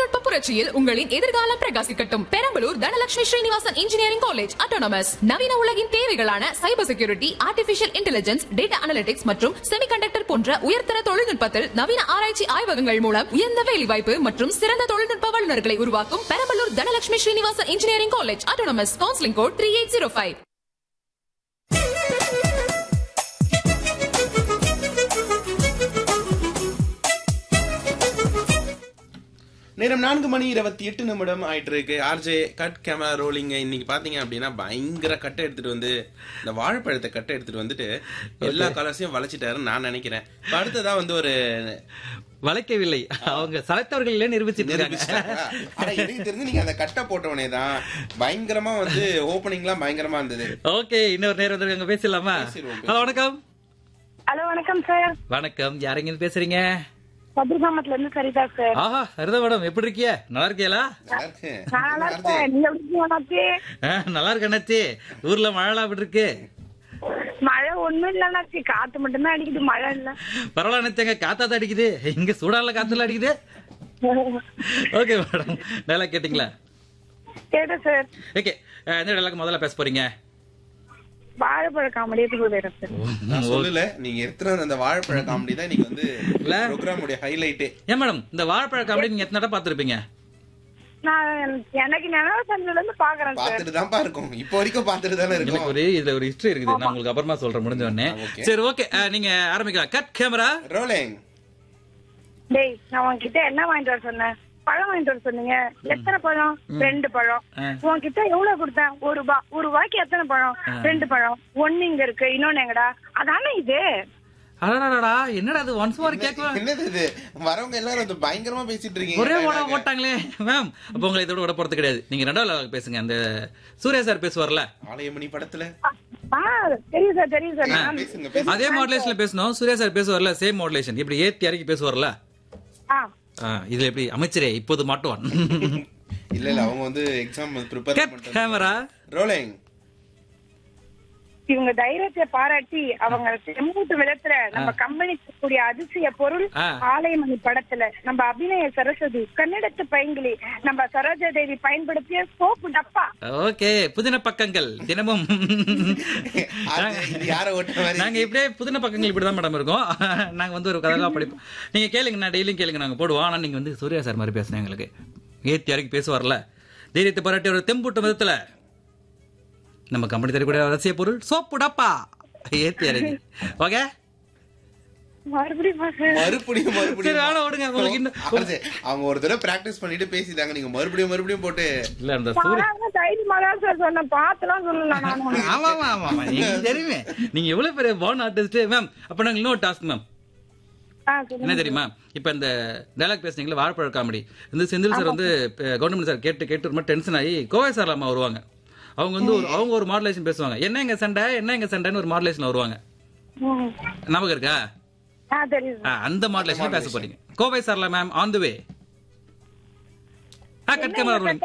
தொழில்நுட்ப புரட்சியில் உங்களின் எதிர்காலம் பிரகாசிக்கட்டும் Perambalur Dhanalakshmi Srinivasan engineering college autonomous நவீன உலகின் தேவைகளான cyber security artificial intelligence data analytics மற்றும் செமிகண்டக்டர் போன்ற உயர்தர தொழில்நுட்பத்தில் நவீன ஆராய்ச்சி ஆய்வகங்கள் மூலம் உயர்ந்த வேலைவாய்ப்பு மற்றும் சிறந்த தொழில்நுட்ப வல்லுநர்களை உருவாக்கும் Perambalur Dhanalakshmi Srinivasan engineering college autonomous counselling code three eight zero five நேரம் நான்கு மணி இருபத்தி எட்டு நிமிடம் ஆயிட்டு இருக்கு ஆர்ஜே கட் கேமரா ரோலிங்க இன்னைக்கு பாத்தீங்க அப்படின்னா பயங்கர கட்டை எடுத்துட்டு வந்து இந்த வாழைப்பழத்தை கட்டை எடுத்துட்டு வந்துட்டு எல்லா கலர்ஸையும் வளைச்சிட்டாருன்னு நான் நினைக்கிறேன் இப்ப அடுத்ததா வந்து ஒரு வளைக்கவில்லை அவங்க சளைத்தவர்களே நிரூபிச்சிட்டு இருக்காங்க நிரூபிச்சிட்டாரா? ஆனா எனக்கு தெரிஞ்சு நீங்க அந்த கட்டை போட்டவனே தான் பயங்கரமா வந்து ஓப்பனிங்லாம் பயங்கரமா இருந்தது ஓகே இன்னொரு நேரம் வந்திருக்காங்க பேசலாமா பேசிடுவோம், ஹலோ வணக்கம் ஹலோ வணக்கம் சார் வணக்கம் யாருங்க பேசுறீங்க சதுர்காமத்துல இருந்து சரிதா சார் ஆஹா சரிதா மேடம் எப்படி இருக்கிய நல்லா இருக்கியலா நல்லா இருக்கு. நான் நல்லா இருக்கேன் நீங்க எப்படி இருக்கீங்க அண்ணாச்சி? ஆ, நல்லா இருக்கு அண்ணாச்சி ஊர்ல மழைலாம் எப்படி இருக்கு மழை ஒண்ணும் இல்ல அண்ணாச்சி காத்து மட்டும்தான் அடிக்குது மழை இல்ல பரவாயில்ல அண்ணாச்சிங்க காத்தாதான் அடிக்குது இங்க சூடால காத்துல அடிக்குது ஓகே மேடம் நல்லா கேட்டீங்களா கேட்டேன் சார் ஓகே எந்த டைலாக் முதல்ல பேச போறீங்க வாழைப்பழ காமெடி எப்படி போயிடும் சார் நான் சொல்லல நீங்க எடுத்துட்டு அந்த வாழைப்பழ காமெடி தான் நீங்க வந்து இல்ல? ப்ரோக்ராமுடைய ஹைலைட்டே ஏன் மேடம் இந்த வாழைப்பழ காமெடி நீங்க எத்தனை தடவை பார்த்திருப்பீங்க நான் எனக்கு நினைவு சந்தில இருந்து பாக்குறேன் சார் பாத்துட்டு தான்ப்பா இருக்கும் இப்போ வரைக்கும் பாத்துட்டு தானே எனக்கு இருக்கும் ஒரு இதுல ஒரு ஹிஸ்டரி இருக்குது நான் உங்களுக்கு அப்புறமா சொல்றேன் முடிஞ்ச உடனே ஆ, okay. சரி ஓகே நீங்க ஆரம்பிக்கலாம் கட் கேமரா ரோலிங் டேய் நான் உன்கிட்ட என்ன வாங்கிட்டு வர சொன்னேன் பழம் வாங்கிட்டு வர சொன்னீங்க எத்தனை பழம் ரெண்டு பழம் ஆ. உன்கிட்ட எவ்வளவு கொடுத்தேன் ஒரு ரூபா ஒரு ரூபாய்க்கு எத்தனை பழம் ரெண்டு பழம் ஒண்ணு இங்க இருக்கு இன்னொன்னு எங்கடா அதானே இது அடடடா என்னடா அது ஒன்ஸ் மோர் கேட்கலாம் என்னது இது வரவங்க எல்லாரும் அது பயங்கரமா பேசிட்டு இருக்கீங்க ஒரே ஓட போட்டாங்களே மேம் அப்ப உங்களை இதோட விட போறது கிடையாது நீங்க ரெண்டாவது level பேசுங்க அந்த சூர்யா சார் பேசுவார்ல ஆலயமணி படத்துல ஆ தெரியும் சார் தெரியும் சார் நான் பேசுங்க பேசுங்க அதே மாடுலேஷன்ல பேசணும் சூர்யா சார் பேசுவார்ல சேம் மாடுலேஷன் இப்படி ஏத்தி இறக்கி பேசுவார்ல ஆ ஆ, இதுல எப்படி அமைச்சரே இப்போது மாட்டுவான் இல்ல இல்ல அவங்க வந்து exam prepare cut camera rolling இவங்க தைரியத்தை பாராட்டி அவங்க செம்மூட்டு விதத்துல நம்ம கம்பெனி கூடிய அதிசய பொருள் ஆ. ஆலயமணி படத்துல நம்ம அபிநய சரஸ்வதி கன்னடத்து பைங்கிலி நம்ம சரோஜா தேவி பயன்படுத்திய சோப்பு டப்பா ஓகே புதின பக்கங்கள் தினமும் இது யார ஓட்டுற மாதிரி நாங்க இப்படியே புதின பக்கங்கள் இப்படிதான் மேடம் இருக்கோம் நாங்க வந்து ஒரு கதைலாம் படிப்போம் நீங்க கேளுங்க நான் டெய்லியும் கேளுங்க நாங்க போடுவோம் ஆனா நீங்க வந்து சூர்யா சார் மாதிரி பேசுனேன் எங்களுக்கு ஏத்தி இறக்கி பேசுவார்ல தைரியத்தை பாராட்டி ஒரு தெம்பூட்ட விதத்துல நம்ம கம்பெனி தரக்கூடிய ரசிய பொருள் சோப்பு டப்பா ஏத்தி இறக்கி ஓகே மறுபடியும் பாரு. மறுபடியும் சரி மறுபடியும் ஆனா விடுங்க உங்களுக்கு இன்னும் ஆர்ஜே, அவங்க ஒரு தடவை பிராக்டிஸ் பண்ணிட்டு பேசிட்டாங்க நீங்க மறுபடியும் மறுபடியும் போட்டு இல்ல அந்த சூர்யா நான் தைரியமா தான் சார் சொன்னேன் பாத்துலாம் சொல்லல நான் ஆமா ஆமா ஆமா ஆமா நீங்க தெரியுமே நீங்க எவ்வளவு பெரிய பான் ஆர்டிஸ்ட் மேம் அப்ப நாங்க இன்னொரு டாஸ்க் மேம் ஆ, சொல்லுங்க. என்ன தெரியுமா இப்ப இந்த டைலாக் பேசுனீங்களா வாழைப்பழ காமெடி இந்த செந்தில் சார் வந்து கவர்மெண்ட் சார் கேட்டு கேட்டு ரொம்ப டென்ஷன் ஆகி கோவை சார் அம்மா வருவாங்க அவங்க வந்து ஒரு- அவங்க ஒரு மாடுலேஷன் பேசுவாங்க என்ன எங்க சண்டை என்ன எங்க சண்டைன்னு ஒரு மாடுலேஷன் வருவாங்க ம். ஞாபகம் இருக்கா ஆ தெரியும் ஆ, அந்த மாடுலேஷன் பேச போறீங்க கோவை சார்ல ma'am on the way cut camera